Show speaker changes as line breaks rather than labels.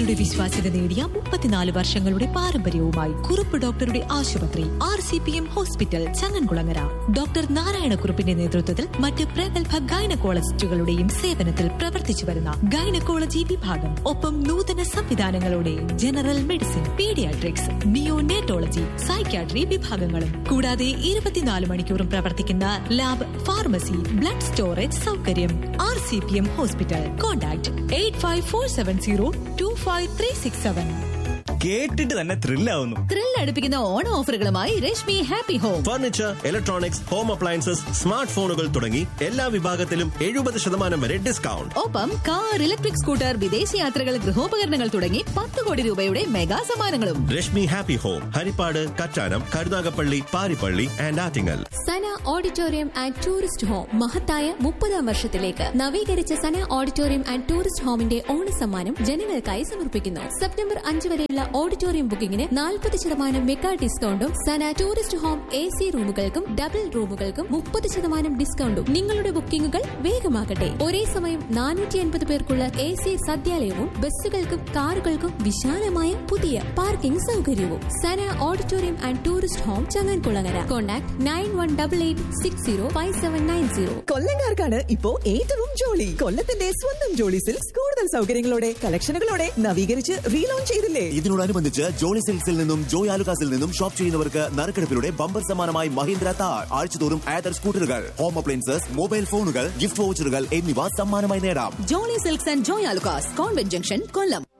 ജനങ്ങളുടെ വിശ്വാസ്യത നേടിയ മുപ്പത്തിനാല് വർഷങ്ങളുടെ പാരമ്പര്യവുമായി കുറുപ്പ് ഡോക്ടറുടെ ആശുപത്രി R C P M hospital Changankulangara doctor നാരായണക്കുറുപ്പിന്റെ നേതൃത്വത്തിൽ മറ്റ് പ്രഗത്ഭ ഗൈനക്കോളജിസ്റ്റുകളുടെയും സേവനത്തിൽ പ്രവർത്തിച്ചു വരുന്ന ഗൈനക്കോളജി വിഭാഗം ഒപ്പം നൂതന സംവിധാനങ്ങളോടെ general medicine paediatrics neonatology psychiatry വിഭാഗങ്ങളും കൂടാതെ ഇരുപത്തിനാല് മണിക്കൂറും പ്രവർത്തിക്കുന്ന ലാബ് ഫാർമസി ബ്ലഡ് സ്റ്റോറേജ് സൗകര്യം R C P M hospital contact eight five four seven zero two five three six seven
കേട്ടിട്ട് തന്നെ ത്രില്ലാവുന്നു
ത്രിൽ അടുപ്പിക്കുന്ന ഓണ ഓഫറുകളുമായി Rashmi happy home
furniture electronics home appliances smart ഫോണുകൾ തുടങ്ങി എല്ലാ വിഭാഗത്തിലും എഴുപത് ശതമാനം വരെ ഡിസ്കൗണ്ട്
ഒപ്പം കാർ ഇലക്ട്രിക് സ്കൂട്ടർ വിദേശ യാത്രകൾ ഗൃഹോപകരണങ്ങൾ തുടങ്ങി പത്ത് കോടി രൂപയുടെ മെഗാ സമ്മാനങ്ങളും
Rashmi happy home Haripad Kattanam Karunagappally Paripally and Attingal
Sana auditorium and tourist home മഹത്തായ മുപ്പതാം വർഷത്തിലേക്ക് നവീകരിച്ച സന ഓഡിറ്റോറിയം ആൻഡ് ടൂറിസ്റ്റ് ഹോമിന്റെ ഓണസമ്മാനം ജനങ്ങൾക്കായി സമർപ്പിക്കുന്നു സെപ്റ്റംബർ അഞ്ച് വരെയുള്ള ഓഡിറ്റോറിയം ബുക്കിംഗിന് നാൽപ്പത് ശതമാനം മെഗാ ഡിസ്കൗണ്ടും Sana tourist home A C റൂമുകൾക്കും ഡബിൾ റൂമുകൾക്കും മുപ്പത് ശതമാനം ഡിസ്കൗണ്ടും നിങ്ങളുടെ ബുക്കിംഗുകൾ വേഗമാകട്ടെ ഒരേ സമയം നാനൂറ്റി അൻപത് പേർക്കുള്ള എ സി സദ്യാലയവും ബസ്സുകൾക്കും കാറുകൾക്കും വിശാലമായ പുതിയ പാർക്കിംഗ് സൗകര്യവും Sana auditorium and tourist home Changankulangara contact nine one double eight six zero five seven nine zero
കൊല്ലങ്കാർക്കാണ് ഇപ്പോ ഏറ്റവും ജോളി കൊല്ലത്തിന്റെ സ്വന്തം ജോളി സിൽക്സ് കൂടുതൽ സൗകര്യങ്ങളോടെ കളക്ഷനുകളോടെ നവീകരിച്ച് റീലോഞ്ച് ചെയ്തില്ലേ
ഇതിനോടനുബന്ധിച്ച് ജോളി സിൽക്സിൽ നിന്നും ജോയ് ആലുകാസിൽ നിന്നും ഷോപ്പ് ചെയ്യുന്നവർക്ക് നറുക്കെടുപ്പിലൂടെ ബമ്പർ സമ്മാനമായി മഹീന്ദ്ര താർ ആഴ്ചതോറും Ather scooters home appliances mobile ഫോണുകൾ ഗിഫ്റ്റ് വൗച്ചറുകൾ എന്നിവ സമ്മാനമായി നേടാം
Jolly silks and Joy Alukkas convent junction Kollam